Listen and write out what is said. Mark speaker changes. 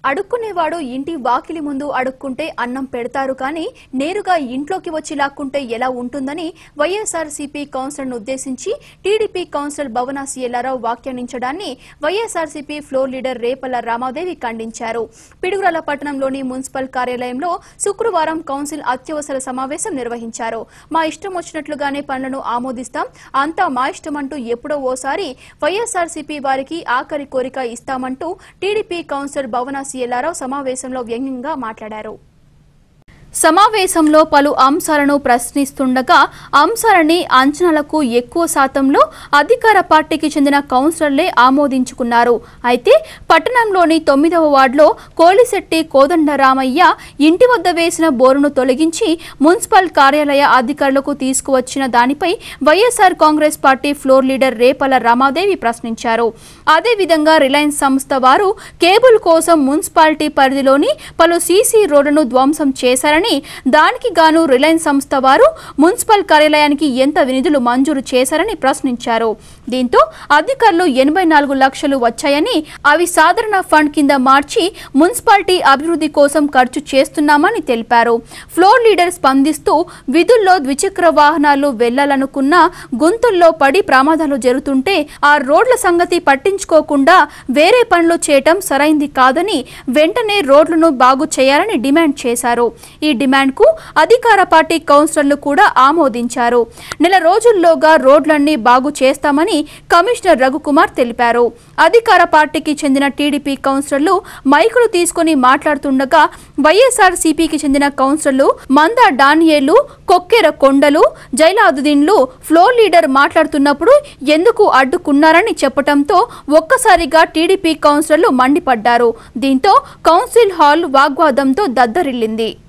Speaker 1: అడుక్కునేవాడు ఇంటి వాకిలి ముందు అడుక్కుంటే అన్నం పెడతారు కానీ నేరుగా ఇంట్లోకి వచ్చి లాక్కుంటే ఎలా ఉంటుందని వైఎస్ఆర్సీపీ కౌన్సిలర్ను ఉద్దేశించి టీడీపీ కౌన్సిలర్ భవనాసి ఎల్లారావు వ్యాఖ్యానించడాన్ని వైఎస్ఆర్సీపీ ఫ్లోర్ లీడర్ రేపల్ల రామాదేవి ఖండించారు పిడుగురాల పట్టణంలోని మున్సిపల్ కార్యాలయంలో శుక్రవారం కౌన్సిల్ అత్యవసర సమావేశం నిర్వహించారు మా ఇష్టం వచ్చినట్లుగానే పనులను ఆమోదిస్తాం అంతా మా ఇష్టం అంటూ ఎప్పుడో ఓసారి వైఎస్ఆర్సీపీ వారికి ఆఖరి కోరిక ఇస్తామంటూ టీడీపీ కౌన్సిలర్ భవనాసి ఎల్లారావు సమావేశంలో వ్యంగ్యంగా మాట్లాడారు సమావేశంలో పలు అంశాలను ప్రశ్నిస్తుండగా అంశాలని అంచనాలకు ఎక్కువ శాతంలో అధికార పార్టీకి చెందిన కౌన్సిలర్లే ఆమోదించుకున్నారు అయితే పట్టణంలోని తొమ్మిదవ వార్డులో కోలిశెట్టి కోదండరామయ్య ఇంటి వద్ద వేసిన బోరును తొలగించి మున్సిపల్ కార్యాలయ అధికారులకు తీసుకువచ్చిన దానిపై వైఎస్ఆర్ కాంగ్రెస్ పార్టీ ఫ్లోర్ లీడర్ రేపల రామాదేవి ప్రశ్నించారు అదేవిధంగా రిలయన్స్ సంస్థ వారు కేబుల్ కోసం మున్సిపాలిటీ పరిధిలోని పలు సీసీ రోడ్లను ధ్వంసం చేశారని దానికి గాను రిలయన్స్ సంస్థ వారు మున్సిపల్ కార్యాలయానికి ఎంత నిధులు మంజూరు చేశారని ప్రశ్నించారు దీంతో అధికారులు ఎనభై నాలుగు లక్షలు వచ్చాయని అవి సాధారణ ఫండ్ కింద మార్చి మున్సిపాలిటీ అభివృద్ధి కోసం ఖర్చు చేస్తున్నామని తెలిపారు ఫ్లోర్ లీడర్ స్పందిస్తూ విధుల్లో ద్విచక్ర వాహనాలు వెళ్లాలనుకున్న గుంతుల్లో పడి ప్రమాదాలు జరుగుతుంటే ఆ రోడ్ల సంగతి పట్టించుకోకుండా వేరే పనులు చేయటం సరైంది కాదని వెంటనే రోడ్లను బాగు చేయాలని డిమాండ్ చేశారు ఈ డిమాండ్కు అధికార పార్టీ కౌన్సిలర్లు కూడా ఆమోదించారు నెల రోజుల్లోగా రోడ్లన్నీ బాగు చేస్తామని కమిషనర్ రఘుకుమార్ తెలిపారు అధికార పార్టీకి చెందిన టీడీపీ కౌన్సిలర్లు మైకులు తీసుకుని మాట్లాడుతుండగా వైఎస్ఆర్ సిపికి చెందిన కౌన్సిలర్లు మంద డానియేలు కొక్కెర కొండలు జైలాదుద్దీన్లు ఫ్లోర్ లీడర్ మాట్లాడుతున్నప్పుడు ఎందుకు అడ్డుకున్నారని చెప్పటంతో ఒక్కసారిగా టీడీపీ కౌన్సిలర్లు మండిపడ్డారు దీంతో కౌన్సిల్ హాల్ వాగ్వాదంతో దద్దరిల్లింది